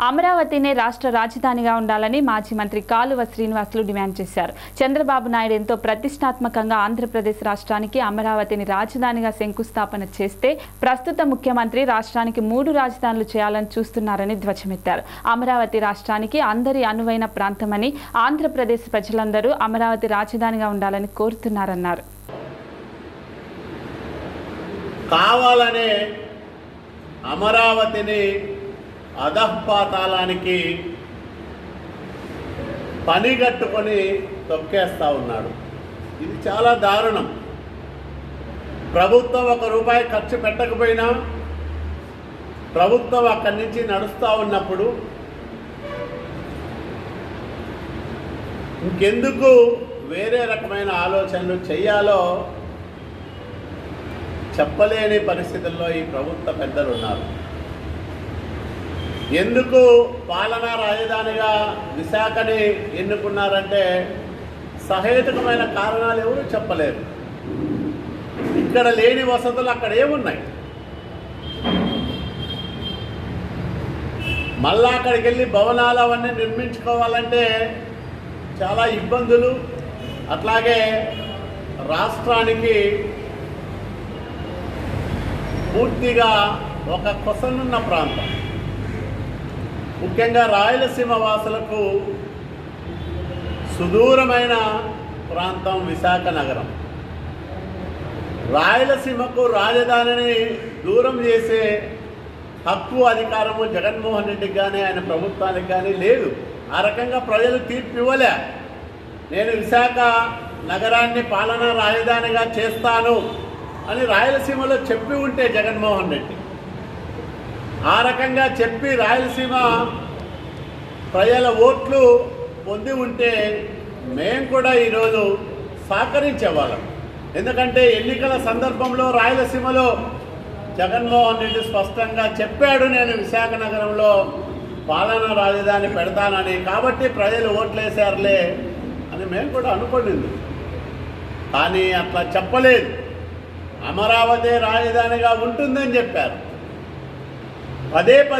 అమరావతినే రాష్ట్ర రాజధానిగా ఉండాలని మాజీ మంత్రి కాలువ శ్రీనివాసులు డిమాండ్ చేశారు చంద్రబాబు నాయుడు ఎంతో ప్రతిష్టాత్మకంగా ఆంధ్రప్రదేశ్ రాష్ట్రానికి అమరావతిని రాజధానిగా శంకుస్థాపన చేస్తే ప్రస్తుత ముఖ్యమంత్రి రాష్ట్రానికి మూడు రాజధానులు చేయాలని చూస్తున్నారని ధ్వజమెత్తారు అమరావతి రాష్ట్రానికి అందరి అనువైన ప్రాంతమని ఆంధ్రప్రదేశ్ ప్రజలందరూ అమరావతి రాజధానిగా ఉండాలని కోరుతున్నారన్నారు కావాలనే అమరావతిని అధఃపాతాళానికి పనిగట్టుకొని తొక్కేస్తా ఉన్నాడు ఇది చాలా దారుణం ప్రభుత్వం ఒక రూపాయి ఖర్చు పెట్టకపోయినా ప్రభుత్వం అక్కడి నుంచి నడుస్తూ ఉన్నప్పుడు ఇంకెందుకు వేరే రకమైన ఆలోచనలు చేయాలో చెప్పలేని పరిస్థితుల్లో ఈ ప్రభుత్వ పెద్దలు ఉన్నారు ఎందుకు పాలనా రాజధానిగా విశాఖని ఎన్నుకున్నారంటే సహేతుకమైన కారణాలు ఎవరు చెప్పలేరు ఇక్కడ లేని వసతులు అక్కడ ఏమున్నాయి మళ్ళా అక్కడికి వెళ్ళి భవనాలు అవన్నీ నిర్మించుకోవాలంటే చాలా ఇబ్బందులు అట్లాగే రాష్ట్రానికి పూర్తిగా ఒక కొసనున్న ప్రాంతం ముఖ్యంగా రాయలసీమ వాసులకు సుదూరమైన ప్రాంతం విశాఖ నగరం రాయలసీమకు రాజధానిని దూరం చేసే హక్కు అధికారము జగన్మోహన్ రెడ్డికి కానీ ఆయన ప్రభుత్వానికి కానీ లేదు ఆ రకంగా ప్రజలు తీర్పు ఇవ్వలే నేను విశాఖ నగరాన్ని పాలనా రాజధానిగా చేస్తాను అని రాయలసీమలో చెప్పి ఉంటే జగన్మోహన్ రెడ్డి ఆ రకంగా చెప్పి రాయలసీమ ప్రజల ఓట్లు పొంది ఉంటే మేము కూడా ఈరోజు సహకరించేవాళ్ళం ఎందుకంటే ఎన్నికల సందర్భంలో రాయలసీమలో జగన్మోహన్ రెడ్డి స్పష్టంగా చెప్పాడు నేను విశాఖ నగరంలో పాలనా రాజధాని పెడతానని కాబట్టి ప్రజలు ఓట్లేశారులే అని మేము కూడా అనుకోండి కానీ అట్లా చెప్పలేదు అమరావతి రాజధానిగా ఉంటుందని చెప్పారు పదే పదే